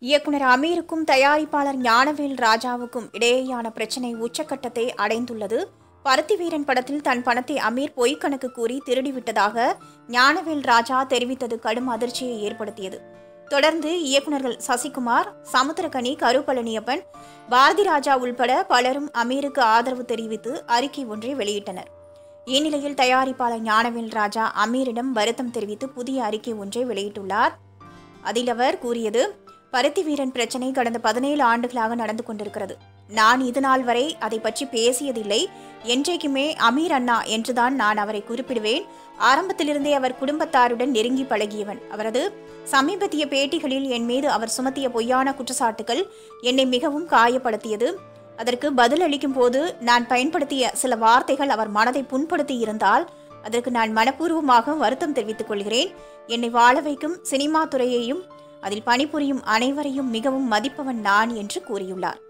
இயக்குனர் அமீருக்கும் தயாரிப்பாளர் ஞானவேல் ராஜாவுக்கும் இடையேயான பிரச்சினை உச்சக்கட்டத்தை அடைந்துள்ளது பருத்தி வீரன் படத்தில் தன் பணத்தை அமீர் பொய்க்கணக்கு கூறி திருடிவிட்டதாக ஞானவேல் ராஜா தெரிவித்தது கடும் அதிர்ச்சியை ஏற்படுத்தியது தொடர்ந்து இயக்குனர்கள் சசிகுமார் சமுத்திரகனி கருப்பழனியப்பன் பாரதி ராஜா உள்பட பலரும் அமீருக்கு ஆதரவு தெரிவித்து அறிக்கை ஒன்றை வெளியிட்டனர் இந்நிலையில் தயாரிப்பாளர் ஞானவேல் ராஜா அமீரிடம் வருத்தம் தெரிவித்து புதிய அறிக்கை ஒன்றை வெளியிட்டுள்ளார் அதில் அவர் கூறியது பருத்தி வீரன் பிரச்சனை கடந்த பதினேழு ஆண்டுகளாக நடந்து கொண்டிருக்கிறது நான் இது நாள் வரை அதை பற்றி பேசியதில்லை என்றைக்குமே அமீர் அண்ணா என்றுதான் நான் அவரை குறிப்பிடுவேன் ஆரம்பத்திலிருந்தே அவர் குடும்பத்தாருடன் நெருங்கி பழகியவன் அவரது சமீபத்திய பேட்டிகளில் என் மீது அவர் சுமத்திய பொய்யான குற்றச்சாட்டுகள் என்னை மிகவும் காயப்படுத்தியது அதற்கு பதில் அளிக்கும் போது நான் பயன்படுத்திய சில வார்த்தைகள் அவர் மனதை புண்படுத்தி இருந்தால் அதற்கு நான் மனப்பூர்வமாக வருத்தம் தெரிவித்துக் கொள்கிறேன் என்னை வாழ வைக்கும் சினிமா துறையையும் அதில் பணிபுரியும் அனைவரையும் மிகவும் மதிப்பவன் நான் என்று கூறியுள்ளார்